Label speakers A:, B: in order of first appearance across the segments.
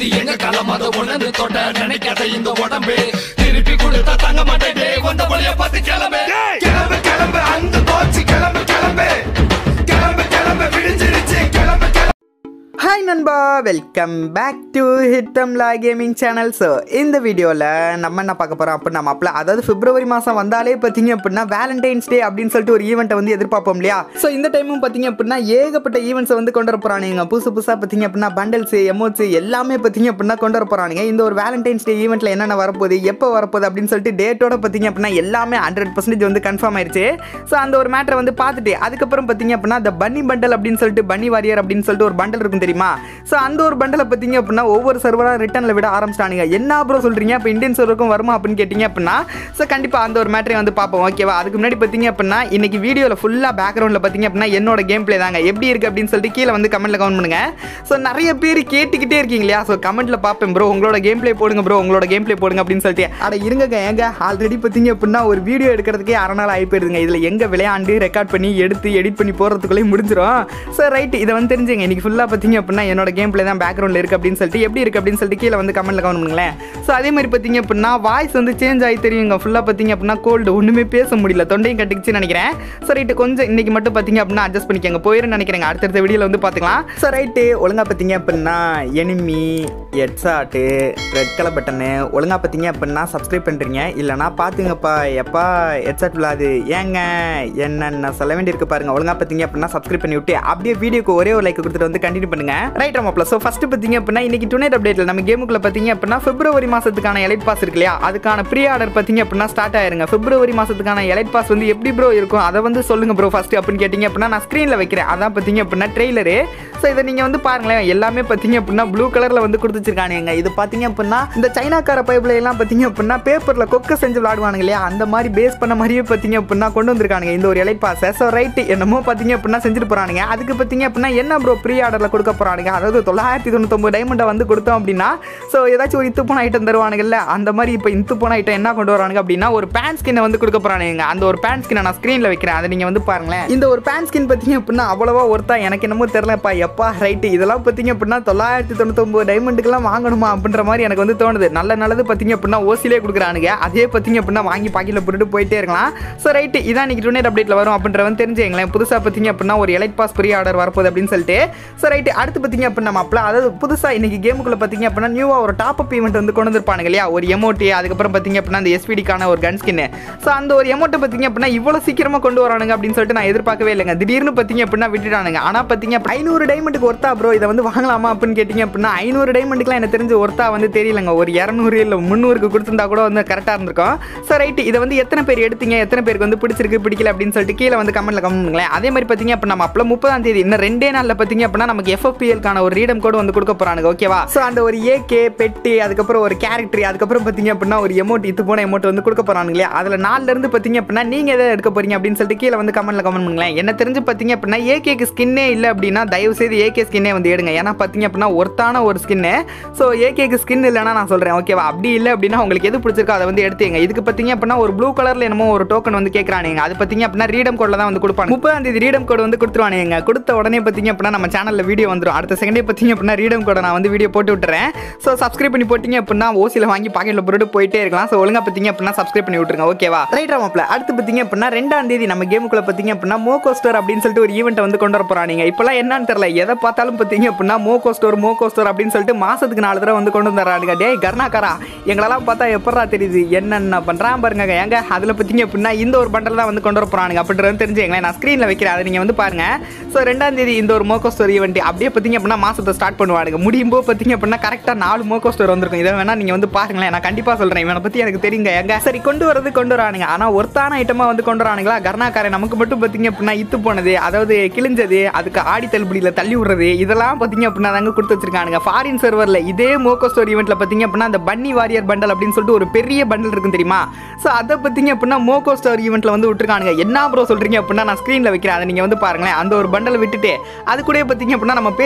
A: இது எங்க காலம் அதை ஒண்ணு தொட்ட நினைக்காத இந்த உடம்பு திருப்பி கொடுத்தா தங்க மாட்டேன் வந்த வழிய பார்த்து கிளம்பு கிளம்பு கிளம்பு அந்த போச்சு கிளம்பு கிளம்பு கிளம்பு கிளம்பு விடிஞ்சிருச்சு கிளம்பு கிளம்பு
B: ஹாய் நண்பா வெல்கம் பேக் டு ஹிட்டம்லா கேமிங் சேனல் ஸோ இந்த வீடியோவில் நம்ம என்ன பார்க்க போகிறோம் அப்படின்னா மாப்பிள்ள அதாவது பிப்ரவரி மாதம் வந்தாலே பார்த்தீங்க அப்படின்னா வேலண்டைன்ஸ் டே அப்படின்னு சொல்லிட்டு ஒரு ஈவெண்ட்டை வந்து எதிர்பார்ப்போம் இல்லையா ஸோ இந்த டைமும் பார்த்தீங்க அப்படின்னா ஏகப்பட்ட ஈவெண்ட்ஸை வந்து கொண்டு வர போகிறானுங்க புதுசு புதுசாக பார்த்தீங்க அப்படின்னா பண்டல்ஸ் எமோட்ஸ் எல்லாமே பார்த்தீங்க அப்படின்னா கொண்டு வர போகிறானுங்க இந்த ஒரு வேலண்டைன்ஸ் டே ஈவெண்ட்டில் என்னென்ன வரப்போகுது எப்போ வரப்போகுது அப்படின்னு சொல்லிட்டு டேட்டோட பார்த்தீங்க அப்படின்னா எல்லாமே ஹண்ட்ரட் பர்சன்டேஜ் வந்து கன்ஃபார்ம் ஆயிருச்சு ஸோ அந்த ஒரு மேட்டரை வந்து பார்த்துட்டு அதுக்கப்புறம் பார்த்தீங்க அப்படின்னா அந்த பன்னி பண்டல் அப்படின்னு சொல்லிட்டு பன்னி வாரியர் அப்படின்னு சொல்லிட்டு ஒரு பண்டல் இருக்கும் தெரியுமா ஸோ அந்த ஒரு பண்டலை பார்த்தீங்க அப்படின்னா ஒவ்வொரு சர்வராக ரிட்டர்னில் விட ஆரம்பிச்சிட்டானுங்க என்ன ப்ரோ சொல்கிறீங்க இப்போ இந்தியன் சர்வருக்கும் வருமா அப்படின்னு கேட்டிங்க அப்படின்னா ஸோ கண்டிப்பாக அந்த ஒரு மேட்டரை வந்து பார்ப்போம் ஓகேவா அதுக்கு முன்னாடி பார்த்தீங்க அப்படின்னா இன்னைக்கு வீடியோவில் ஃபுல்லாக பேக்ரவுண்டில் பார்த்தீங்க அப்படின்னா என்னோட கேம் பிளே தாங்க எப்படி இருக்குது அப்படின்னு சொல்லிட்டு கீழே வந்து கமெண்ட்டில் கமெண்ட் பண்ணுங்க ஸோ நிறைய பேர் கேட்டுக்கிட்டே இருக்கீங்க இல்லையா ஸோ கமெண்ட்டில் பார்ப்பேன் ப்ரோ உங்களோட கேம் பிளே போடுங்க ப்ரோ உங்களோட கேம் பிளே போடுங்க அப்படின்னு சொல்லிட்டு அட இருங்க ஏங்க ஆல்ரெடி பார்த்தீங்க அப்படின்னா ஒரு வீடியோ எடுக்கிறதுக்கே அரை நாள் ஆகி போயிருதுங்க இதில் எங்கே விளையாண்டு ரெக்கார்ட் பண்ணி எடுத்து எடிட் பண்ணி போகிறதுக்குள்ளே முடிஞ்சிடும் ஸோ ரைட் இதை வந்து தெரிஞ்சுங்க இன்னைக்கு ஃபுல்லாக பார்த்தீங்க அப்படின்னா என்னோட கேம் பிளே தான் பேக்ரவுண்டில் இருக்குது அப்படின்னு சொல்லிட்டு எப்படி இருக்குது அப்படின்னு சொல்லிட்டு கீழே வந்து கமெண்ட்டில் கமெண்ட் பண்ணுங்களேன் ஸோ அதே மாதிரி பார்த்தீங்க அப்படின்னா வாய்ஸ் வந்து சேஞ்ச் ஆகி தெரியுங்க ஃபுல்லாக பார்த்தீங்க அப்படின்னா கோல்டு ஒன்றுமே பேச முடியல தொண்டையும் கட்டிக்கிச்சுன்னு நினைக்கிறேன் ஸோ ரைட்டு கொஞ்சம் இன்னைக்கு மட்டும் பார்த்தீங்க அப்படின்னா அட்ஜஸ்ட் பண்ணிக்கோங்க போயிருன்னு நினைக்கிறேங்க அடுத்தடுத்த வீடியோவில் வந்து பார்த்துக்கலாம் ஸோ ரைட்டு ஒழுங்காக பார்த்தீங்க அப்படின்னா enemy headshot red colour button ஒழுங்காக பார்த்தீங்க அப்படின்னா சப்ஸ்கிரைப் பண்ணுறீங்க இல்லைனா பார்த்துங்கப்பா எப்பா ஹெட்ஷாட் விழாது ஏங்க என்னென்ன சொல்ல வேண்டியிருக்கு பாருங்க ஒழுங்காக பார்த்தீங்க அப்படின்னா சப்ஸ்கிரைப் பண்ணி விட்டு அப்படியே வீடியோக்கு ஒரே ஒரு லைக் கொடுத்துட்டு வந்து கண்டினியூ பண்ணுங்க ரைட் நம்ம ஸோ ஃபஸ்ட்டு பார்த்தீங்க அப்படின்னா இன்னைக்கு டுனேட் அப்டேட்டில் நம்ம கேமுக்குள்ள பார்த்தீங்க அப்படின்னா பிப்ரவரி மாதத்துக்கான எலைட் பாஸ் இருக்கு இல்லையா அதுக்கான ப்ரீ ஆர்டர் பார்த்தீங்க அப்படின்னா ஸ்டார்ட் ஆயிருங்க பிப்ரவரி மாதத்துக்கான எலைட் பாஸ் வந்து எப்படி ப்ரோ இருக்கும் அதை வந்து சொல்லுங்க ப்ரோ ஃபஸ்ட்டு அப்படின்னு கேட்டிங்க அப்படின்னா நான் ஸ்க்ரீனில் வைக்கிறேன் அதான் பார்த்தீங்க அப்படின்னா ட்ரெய்லரு ஸோ இதை நீங்கள் வந்து பாருங்களேன் எல்லாமே பார்த்தீங்க அப்படின்னா ப்ளூ கலரில் வந்து கொடுத்து வச்சிருக்கானுங்க இது பார்த்தீங்க அப்படின்னா இந்த சைனாக்கார பைப்பில் எல்லாம் பார்த்தீங்க அப்படின்னா பேப்பரில் கொக்க செஞ்சு விளாடுவானுங்க இல்லையா அந்த மாதிரி பேஸ் பண்ண மாதிரியே பார்த்தீங்க அப்படின்னா கொண்டு வந்திருக்கானுங்க இந்த ஒரு எலைட் பாஸை ஸோ ரைட்டு என்னமோ பார்த்தீங்க அப்படின்னா செஞ்சுட்டு போகிறானுங்க அதுக்கு பார்த்தீங்க அப்படின்னா என்ன ப்ரோ ப்ரீ ஆர்டரில் கொடுக்க போகிறானுங்க அதாவது தொள்ளாயிரத்தி தொண்ணூத்தொம்பது டைமண்டை வந்து கொடுத்தோம் அப்படின்னா ஸோ ஏதாச்சும் ஒரு இத்து போன ஐட்டம் தருவானுங்கல்ல அந்த மாதிரி இப்போ இத்து போன ஐட்டம் என்ன கொண்டு வரானுங்க அப்படின்னா ஒரு பேன் ஸ்கின்னை வந்து கொடுக்க போகிறானுங்க அந்த ஒரு பேன் ஸ்கின்னை நான் ஸ்க்ரீனில் வைக்கிறேன் அதை நீங்கள் வந்து பாருங்களேன் இந்த ஒரு பேன் ஸ்கின் பார்த்தீங்க அப்படின்னா அவ்வளோவா ஒருத்தா எனக்கு என்னமோ தெரிலப்பா எப்பா ரைட்டு இதெல்லாம் பார்த்தீங்க அப்படின்னா தொள்ளாயிரத்தி தொண்ணூத்தொம்பது டைமண்டுக்கெல்லாம் வாங்கணுமா அப்படின்ற மாதிரி எனக்கு வந்து தோணுது நல்ல நல்லது பார்த்தீங்க அப்படின்னா ஓசிலே கொடுக்குறானுங்க அதே பார்த்தீங்க அப்படின்னா வாங்கி பாக்கெட்டில் போட்டுட்டு போயிட்டே இருக்கலாம் ஸோ ரைட்டு இதான் இன்னைக்கு டூனேட் அப்டேட்டில் வரும் அப்படின்ற வந்து தெரிஞ்சுங்களேன் புதுசாக பார்த்தீங்க அப்படின்னா ஒரு எலைட் பாஸ் ஃப்ரீ ஆர்டர் வரப்போகுது அப்படின்னு சொல்லிட்டு ஸோ ரைட்டு அடுத்து பார்த்தீங்க அப்படின்னா மாப்பிள அதாவது புதுசாக இன்னைக்கு கேமுக்குள்ள பார்த்தீங்க அப்படின்னா நியூவாக ஒரு டாப் அப் ஈவெண்ட் வந்து கொண்டு வந்திருப்பானுங்க இல்லையா ஒரு எமோட்டி அதுக்கப்புறம் பார்த்தீங்க அப்படின்னா அந்த எஸ்பிடிக்கான ஒரு கன் ஸ்கின் ஸோ அந்த ஒரு எமௌண்ட்டை பார்த்தீங்க அப்படின்னா இவ்வளோ சீக்கிரமாக கொண்டு வரானுங்க அப்படின்னு சொல்லிட்டு நான் எதிர்பார்க்கவே இல்லைங்க திடீர்னு பார்த்தீங்க அப்படின்னா விட்டுட்டானுங்க ஆனால் பார்த்தீங்க ஐநூறு டைமண்டுக்கு ஒர்த்தா ப்ரோ இதை வந்து வாங்கலாமா அப்படின்னு கேட்டிங்க அப்படின்னா ஐநூறு டைமண்டுக்குலாம் எனக்கு தெரிஞ்ச ஒர்த்தா வந்து தெரியலங்க ஒரு இரநூறு இல்லை முந்நூறுக்கு கொடுத்துருந்தா கூட வந்து கரெக்டாக இருந்திருக்கும் ஸோ ரைட்டு இதை வந்து எத்தனை பேர் எடுத்தீங்க எத்தனை பேருக்கு வந்து பிடிச்சிருக்கு பிடிக்கல அப்படின்னு சொல்லிட்டு கீழே வந்து கமெண்ட்ல கமெண்ட் பண்ணுங்களேன் அதே மாதிரி பார்த்தீங்க அப்படின்னா நம்ம அப்பல முப்பதாம் தேதி இன்னும் ரெண்டே நாளில் பார்த்தீங்க அப்படின்னா நமக்கு எஃப்எஃபிஎல்கான ஒரு ரீடம் கோடு வந்து கொடுக்க போறானுங்க ஓகேவா ஸோ அந்த ஒரு ஏகே பெட்டி அதுக்கப்புறம் ஒரு கேரக்டர் அதுக்கப்புறம் பார்த்தீங்க அப்படின்னா ஒரு எமௌண்ட் இது போன எமௌண்ட் வந்து கொடுக்க போறானுங்க இல்லையா அதில் நாலுல இருந்து பார்த்தீங்க அப்படின்னா நீங்க எதை எடுக்க போறீங்க அப்படின்னு சொல்லிட்டு கீழே வந்து கமெண்ட்ல கமெண்ட் பண்ணுங்களேன் என்ன தெரிஞ்சு பார்த்தீங்க அப்படின்னா ஏகேக்கு ஸ்கின்னே இல்லை அப்படின்னா தயவு செய்து ஏகே ஸ்கின்னே வந்து எடுங்க ஏன்னா பார்த்தீங்க அப்படின்னா ஒருத்தான ஒரு ஸ்கின்னு ஸோ ஏகேக்கு ஸ்கின் இல்லைன்னா நான் சொல்கிறேன் ஓகேவா அப்படி இல்லை அப்படின்னா உங்களுக்கு எது பிடிச்சிருக்கோ அதை வந்து எடுத்துங்க இதுக்கு பார்த்தீங்க அப்படின்னா ஒரு ப்ளூ கலரில் என்னமோ ஒரு டோக்கன் வந்து கேட்குறானுங்க அது பார்த்தீங்க அப்படின்னா ரீடம் கோடில் தான் வந்து கொடுப்பாங்க முப்பதாம் தேதி ரீடம் கோட் வந்து கொடுத்துருவானுங்க கொடுத்த உடனே பார்த்தீங்க அப்படின்னா நம்ம சேனலில் வீடியோ வந்துடும் அடுத்த செகண்டே பார்த்தீங்க அப்படின்னா ரீடம் கோடை நான் வந்து வீடியோ போட்டு விட்டுறேன் ஸோ சப்ஸ்கிரைப் பண்ணி போட்டிங்க அப்படின்னா ஓசியில் வாங்கி பாக்கெட்டில் போட்டு போயிட்டே இருக்கலாம் ஸோ ஒழுங்காக பார்த்தீங்க அப்படின்னா சப்ஸ்கிரைப் பண்ணி விட்டுருங்க ஓகேவா ரைட் ராமப்பில் அடுத்து பார்த்தீங்க அப்படின்னா ரெண்டாம் தேதி நம்ம கேமுக்குள்ள பார்த்தீங்க அப்படின்னா மோகோ ஸ்டோர் அப்படின்னு சொல்லிட்டு ஒரு ஈவெண்ட் வந்து கொண்டு வர போகிறாங்க இப்போலாம் என்னன்னு தெரியல எதை பார்த்தாலும் பார்த்தீங்க அப்படின்னா மோகோ ஸ்டோர் மோகோ ஸ்டோர் அப்படின்னு சொல்லிட்டு மாசத்துக்கு நாலு தடவை வந்து கொண்டு வந்துடுறானுங்க டேய் கர்ணாக்காரா எங்களெல்லாம் பார்த்தா எப்படா தெரியுது என்னென்ன பண்ணுறான் பாருங்க ஏங்க அதில் பார்த்தீங்க அப்படின்னா இந்த ஒரு பண்டல் தான் வந்து கொண்டு வர போகிறானுங்க அப்படின்றது தெரிஞ்சுங்களேன் நான் ஸ்க்ரீனில் வைக்கிறேன் அதை நீங்கள் வந்து பாருங்க ஸோ ரெண்டாம் தேதி இந்த ஒரு மோகோ ஸ்டோர் ஈவெண்ட் அப்படியே பார்த்தீங்க அப்படின்னா மாசத்தை ஸ்டார்ட் பண்ணுவானுங்க முடியும் போது பார்த்தீங்க அப்படின்னா கரெக்டாக நாலு மோகோ ஸ்டோர் வந்திருக்கும் இதை வேணா நீங்கள் வந்து பாருங்களேன் நான் கண்டிப்பாக சொல்கிறேன் இவனை பற்றி எனக்கு தெரியுங்க எங்க சரி கொண்டு வரது கொண்டு வரானுங்க ஆனால் ஒருத்தான ஐட்டமாக வந்து கொண்டு வரானுங்களா கர்ணாக்காரன் நமக்கு மட்டும் பார்த்தீங்க அப்படின்னா இத்து போனது அதாவது கிழிஞ்சது அதுக்கு ஆடி தள்ளுபடியில் தள்ளி விடுறது இதெல்லாம் பார்த்தீங்க அப்படின்னா தாங்க கொடுத்து வச்சிருக்கானுங்க ஃபாரின் சர்வரில் இதே மோகோ ஸ்டோர் ஈவெண்ட்டில் பார்த்தீங்க அப்படின்னா அந்த பன்னி வாரியர் பண்டல் அப்படின்னு சொல்லிட்டு ஒரு பெரிய பண்டல் இருக்கும் தெரியுமா ஸோ அதை பார்த்தீங்க அப்படின்னா மோகோ ஸ்டோர் ஈவெண்ட்டில் வந்து விட்டுருக்கானுங்க என்ன ப்ரோ சொல்கிறீங்க அப்படின்னா நான் ஸ்க்ரீனில் வைக்கிறேன் அதை நீங்கள் வந்து பாருங்களேன் அந்த ஒரு பண்டலை விட்டுட்டு அது கூட பார்த்தீங்க அப்படின்னா நம்ம பேசி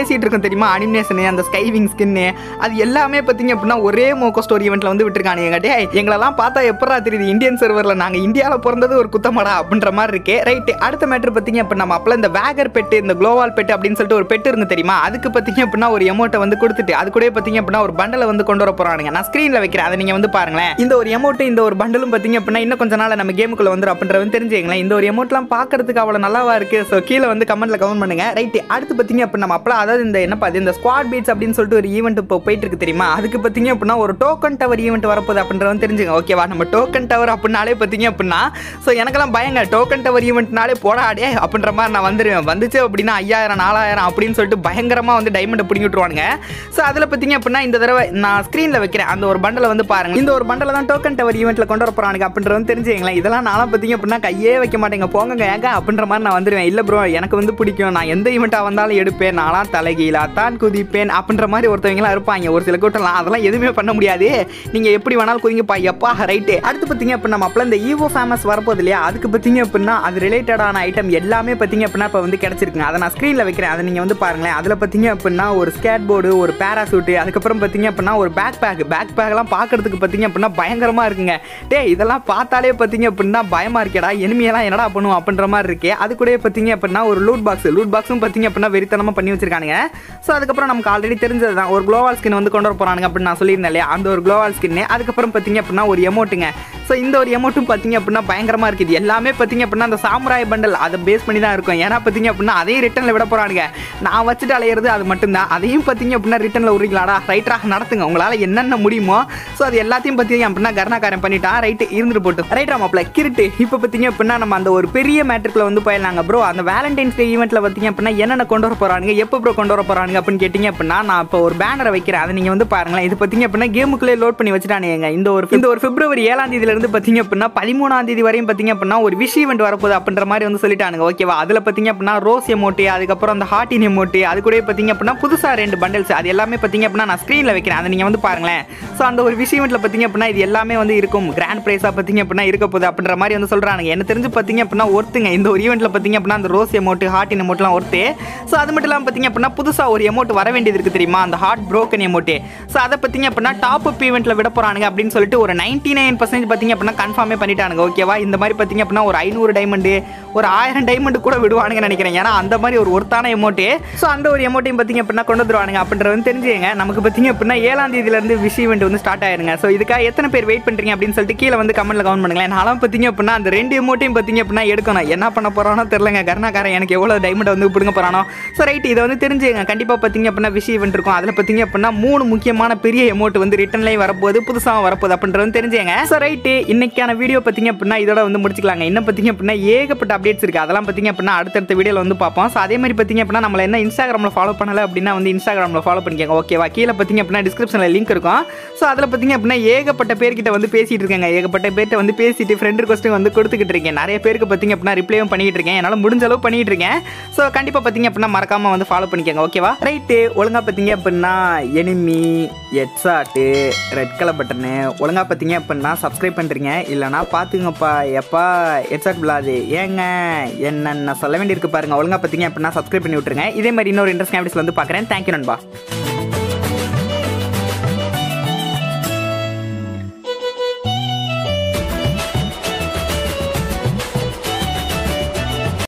B: பேசிட்டு இருக்கோம் தெரியுமா அனிமேஷனு அந்த ஸ்கைவிங் ஸ்கின்னு அது எல்லாமே பார்த்தீங்க அப்படின்னா ஒரே மோக்கோ ஸ்டோரி ஈவெண்ட்ல வந்து விட்டுருக்கானுங்க டே எங்களெல்லாம் பார்த்தா எப்படா தெரியுது இந்தியன் சர்வரில் நாங்கள் இந்தியாவில் பிறந்தது ஒரு குத்தமாடா அப்படின்ற மாதிரி இருக்கே ரைட்டு அடுத்த மேட்ரு பார்த்தீங்க அப்போ நம்ம அப்பல இந்த வேகர் பெட்டு இந்த குளோவால் பெட்டு அப்படின்னு சொல்லிட்டு ஒரு பெட்டு இருக்கு தெரியுமா அதுக்கு பார்த்தீங்க அப்படின்னா ஒரு எமௌண்ட்டை வந்து கொடுத்துட்டு அது கூட பார்த்தீங்க அப்படின்னா ஒரு பண்டலை வந்து கொண்டு வர போறானுங்க நான் ஸ்க்ரீனில் வைக்கிறேன் அதை நீங்கள் வந்து பாருங்களேன் இந்த ஒரு எமௌண்ட் இந்த ஒரு பண்டலும் பார்த்தீங்க அப்படின்னா இன்னும் கொஞ்ச நாள் நம்ம கேமுக்குள்ள வந்துடும் அப்படின்றது தெரிஞ்சுங்களேன் இந்த ஒரு எமௌண்ட்லாம் பார்க்கறதுக்கு அவ்வளோ நல்லாவா இருக்கு ஸோ கீழே வந்து கமெண்ட்ல கமெண்ட் பண்ணுங்க ரைட்டு அடுத்து பார்த்தீங்க அப்போ நம்ம அப்பலாம் அதாவது இந்த என்னப்பா அது இந்த ஸ்குவாட் பீட்ஸ் அப்படின்னு சொல்லிட்டு ஒரு ஈவெண்ட் இப்போ போயிட்டு இருக்கு தெரியுமா அதுக்கு பார்த்தீங்க அப்படின்னா ஒரு டோக்கன் டவர் ஈவெண்ட் வரப்போகுது அப்படின்றவன் தெரிஞ்சுங்க ஓகேவா நம்ம டோக்கன் டவர் அப்படின்னாலே பார்த்தீங்க அப்படின்னா ஸோ எனக்கெல்லாம் பயங்க டோக்கன் டவர் ஈவெண்ட்னாலே போடாடே அப்படின்ற மாதிரி நான் வந்துடுவேன் வந்துச்சு அப்படின்னா ஐயாயிரம் நாலாயிரம் அப்படின்னு சொல்லிட்டு பயங்கரமாக வந்து டைமண்டை பிடிங்கி விட்டுருவானுங்க ஸோ அதில் பார்த்தீங்க அப்படின்னா இந்த தடவை நான் ஸ்க்ரீனில் வைக்கிறேன் அந்த ஒரு பண்டலை வந்து பாருங்க இந்த ஒரு பண்டலை தான் டோக்கன் டவர் ஈவெண்ட்டில் கொண்டு வர போகிறானுங்க அப்படின்றது தெரிஞ்சுங்களேன் இதெல்லாம் நானும் பார்த்தீங்க அப்படின்னா கையே வைக்க மாட்டேங்க போங்க ஏங்க அப்படின்ற மாதிரி நான் வந்துடுவேன் இல்லை ப்ரோ எனக்கு வந்து பிடிக்கும் நான் எந்த ஈவெண்ட்டாக வந்தாலும் எடுப்பேன் நான்லாம் தலைகீழா தான் குதிப்பேன் அப்படின்ற மாதிரி ஒருத்தவங்களாம் இருப்பாங்க ஒரு சில கூட்டம்லாம் அதெல்லாம் எதுவுமே பண்ண முடியாது நீங்கள் எப்படி வேணாலும் குதிங்கப்பா எப்பா ரைட்டு அடுத்து பார்த்தீங்க அப்படின்னா நம்ம அப்பலாம் இந்த ஈவோ ஃபேமஸ் வரப்போகுது இல்லையா அதுக்கு பார்த்தீங்க அப்படின்னா அது ரிலேட்டடான ஐட்டம் எல்லாமே பார்த்தீங்க அப்படின்னா இப்போ வந்து கிடச்சிருக்குங்க அதை நான் ஸ்க்ரீனில் வைக்கிறேன் அதை நீங்கள் வந்து பாருங்களேன் அதில் பார்த்தீங்க அப்படின்னா ஒரு ஸ்கேட் போர்டு ஒரு பேராசூட்டு அதுக்கப்புறம் பார்த்தீங்க அப்படின்னா ஒரு பேக் பேக் பேக் பேக்லாம் பார்க்கறதுக்கு பார்த்தீங்க அப்படின்னா பயங்கரமாக இருக்குங்க டே இதெல்லாம் பார்த்தாலே பார்த்தீங்க அப்படின்னா பயமாக இருக்கேடா எனிமையெல்லாம் என்னடா பண்ணுவோம் அப்படின்ற மாதிரி இருக்கே அது கூட பார்த்தீங்க அப்படின்னா ஒரு லூட் பாக்ஸ் லூட் பாக்ஸும் பார்த்தீங்க அப்படின்னா வெறித்தனமாக பண்ணி வச்சிருக்கானுங்க ஸோ அதுக்கப்புறம் நமக்கு ஆல்ரெடி தெரிஞ்சது தான் ஒரு குளோவால் ஸ்கின் வந்து கொண்டு வர போகிறானுங்க அப்படின்னு நான் சொல்லியிருந்தேன் இல்லையா அந்த ஒரு குளோவால் ஸ்கின்னு அதுக்கப்புறம் பார்த்தீங்க அப்படின்னா ஒரு எமௌண்ட்டுங்க ஸோ இந்த ஒரு எமௌண்ட்டும் பார்த்தீங்க அப்படின்னா பயங்கரமாக இருக்குது எல்லாமே பார்த்தீங்க அப்படின்னா அந்த சாமுராய் பண்டல் அதை பேஸ் பண்ணி தான் இருக்கும் ஏன்னா பார்த்தீங்க அப்படின்னா அதையும் ரிட்டனில் விட போகிறானுங்க நான் வச்சுட்டு அலையிறது அது மட்டும்தான் அதையும் பார்த்தீங்க அப்படின்னா ரிட்டனில் விட்றீங்களாடா ரைட்டாக நடத்துங்க உங்களால் என்னென்ன முடியுமோ ஸோ அது எல்லாத்தையும் பார்த்தீங்க அப்படின்னா கர்ணாக்காரன் பண்ணிட்டான் ரைட்டு இருந்துட்டு போட்டு ரைட்டா மாப்பிள கிருட்டு இப்போ பார்த்தீங்க அப்படின்னா நம்ம அந்த ஒரு பெரிய மேட்ருக்குள்ள வந்து போயிடலாங்க ப்ரோ அந்த வேலண்டைன்ஸ் டே ஈவெண்ட்டில் பார்த்தீங்க அப்படின்னா என்னென்ன கொண்டு வர போகிறானுங்க எப்போ ப்ரோ கொண்டு வர போகிறானுங்க அப்படின்னு கேட்டிங்க அப்படின்னா நான் இப்போ ஒரு பேனரை வைக்கிறேன் அதை நீங்கள் வந்து பாருங்களேன் இது பார்த்தீங்க அப்படின்னா கேமுக்குள்ளே லோட் பண்ணி வச்சுட்டானுங்க இந்த ஒரு இந்த ஒரு பிப்ரவரி ஏழாம் தேதியிலேருந்து பார்த்தீங்க அப்படின்னா பதிமூணாம் தேதி வரையும் பார்த்தீங்க அப்படின்னா ஒரு விஷ் ஈவெண்ட் வரப்போகுது அப்படின்ற மாதிரி வந்து சொல்லிட்டானுங்க ஓகேவா அதில் பார்த்தீங்க அப்படின்னா ரோஸ் எமோட்டி அதுக்கப்புறம் அந்த ஹார்டின் எமோட்டி அது கூட பார்த்தீங்க அப்படின்னா புதுசாக ரெண்டு பண்டல்ஸ் அது எல்லாமே பார்த்தீங்க அப்படின்னா நான் ஸ்க்ரீனில் வைக்கிறேன் அதை நீங்கள் வந்து பாருங்களேன் ஸோ அந்த ஒரு விஷ் ஈவெண்ட்டில் பார்த்தீங்க அப்படின்னா இது எல்லாமே வந்து இருக்கும் கிராண்ட் ப்ரைஸாக பார்த்தீங்க அப்படின்னா இருக்க போகுது அப்படின்ற மாதிரி வந்து சொல்கிறாங்க எனக்கு தெரிஞ்சு பார்த்தீங்க அப்படின்னா ஒருத்துங்க இந்த ஒரு ஈவெண்ட்டில் பார்த்தீங்க அப்படின்னா அந்த ரோஸ் எமோட்டு ஹார்டின் எமோட்லாம் ஒருத்து ஸோ அது மட்டும் இல்லாமல் பார்த்தீங்க அப்படின்னா புதுசாக ஒரு எமௌண்ட் வர வேண்டியது இருக்குது தெரியுமா அந்த ஹார்ட் ப்ரோக்கன் எமௌண்ட்டு ஸோ அதை பார்த்தீங்க அப்படின்னா டாப் அப் ஈவெண்ட்டில் விட போகிறானுங்க அப்படின்னு சொல்லிட்டு ஒரு நைன்டி நைன் பர்சன்ட் பார்த்தீங்க அப்படின்னா கன்ஃபார்மே பண்ணிட்டானுங்க ஓகேவா இந்த மாதிரி பார்த்தீங்க அப்படின்னா ஒரு ஐநூறு டைமண்டு ஒரு ஆயிரம் டைமண்ட் கூட விடுவானுங்கன்னு நினைக்கிறேன் ஏன்னா அந்த மாதிரி ஒரு ஒருத்தான எமௌண்ட்டு ஸோ அந்த ஒரு எமௌண்ட்டையும் பார்த்தீங்க அப்படின்னா கொண்டு வந்துருவானுங்க அப்படின்றது வந்து தெரிஞ்சுங்க நமக்கு பார்த்தீங்க அப்படின்னா ஏழாம் தேதியிலேருந்து விஷ் ஈவெண்ட் வந்து ஸ்டார்ட் ஆயிருங்க ஸோ இதுக்காக எத்தனை பேர் வெயிட் பண்ணுறீங்க அப்படின்னு சொல்லிட்டு கீழே வந்து கமெண்ட்ல கமெண்ட் பண்ணுங்களேன் நானும் பார்த்தீங்க அப்படின்னா அந்த ரெண்டு எமௌண்ட்டையும் பார்த்தீங்க அப்படின்னா எடுக்கணும் என்ன பண்ண போகிறானோ தெரிலங்க கருணாக்காரன் எனக்கு எவ்வளோ டைமண்ட் வந்து பிடுங்க போகிறானோ ஸோ ரைட் இதை வந்து தெரிஞ்சுங்க கண்டிப்பாக பார்த்தீங்க அப்படின்னா விஷ் ஈவெண்ட் இருக்கும் அதில் பார்த்தீங்க அப்படின்னா மூணு முக்கியமான பெரிய எமௌண்ட் வந்து ரிட்டர்ன்லேயும் வரப்போகுது புதுசாக வரப்போகுது அப்படின்றது தெரிஞ்சுங்க ஸோ ரைட்டு இன்னைக்கான வீடியோ பார்த்தீங்க அப்படின்னா இதோட வந்து முடிச்சுக்கலாங்க இன்னும் பார்த்தீங்க அப்படின்னா ஏகப்பட்ட அப்டேட்ஸ் இருக்குது அதெல்லாம் பார்த்தீங்க அப்படின்னா அடுத்தடுத்த வீடியோவில் வந்து பார்ப்போம் ஸோ அதே மாதிரி பார்த்தீங்க அப்படின்னா நம்மள என்ன இன்ஸ்டாகிராமில் ஃபாலோ பண்ணல அப்படின்னா வந்து இன்ஸ்டாகிராமில் ஃபாலோ பண்ணிக்கோங்க ஓகேவா கீழே பார்த்தீங்க அப்படின்னா டிஸ்கிரிப்ஷனில் லிங்க் இருக்கும் ஸோ அதில் பார்த்தீங்க அப்படின்னா ஏகப்பட்ட பேர்கிட்ட வந்து பேசிட்டு இருக்கேங்க ஏகப்பட்ட பேர்கிட்ட வந்து பேசிட்டு ஃப்ரெண்ட் ரிக்வஸ்ட்டு வந்து கொடுத்துக்கிட்டு இருக்கேன் நிறைய பேருக்கு பார்த்தீங்க அப்படின்னா ரிப்ளையும் பண்ணிட்டு இருக்கேன் என்னால் முடிஞ்ச அளவு பண்ணிட்டு இருக்கேன் ஸோ கண்டிப்பாக பார்த்தீங்க அப்படின்னா மறக்காம வந்து ஃபாலோ பண்ணிக்கோங்க ஓகேவா ரைட்டு ஒழுங்காக பார்த்தீங்க அப்படின்னா enemy headshot red colour button ஒழுங்காக பார்த்தீங்க அப்படின்னா சப்ஸ்கிரைப் பண்ணுறீங்க இல்லைனா பார்த்துங்கப்பா எப்பா ஹெட்ஸாட் விழாது ஏங்க என்னென்ன சொல்ல வேண்டியிருக்கு பாருங்க ஒழுங்காக பார்த்தீங்க அப்படின்னா சப்ஸ்கிரைப் பண்ணி விட்டுருங்க இதே மாதிரி இன்னொரு இன்ட்ரெஸ்ட் வந்து பார்க்குறேன் தேங்க்யூ நண்பா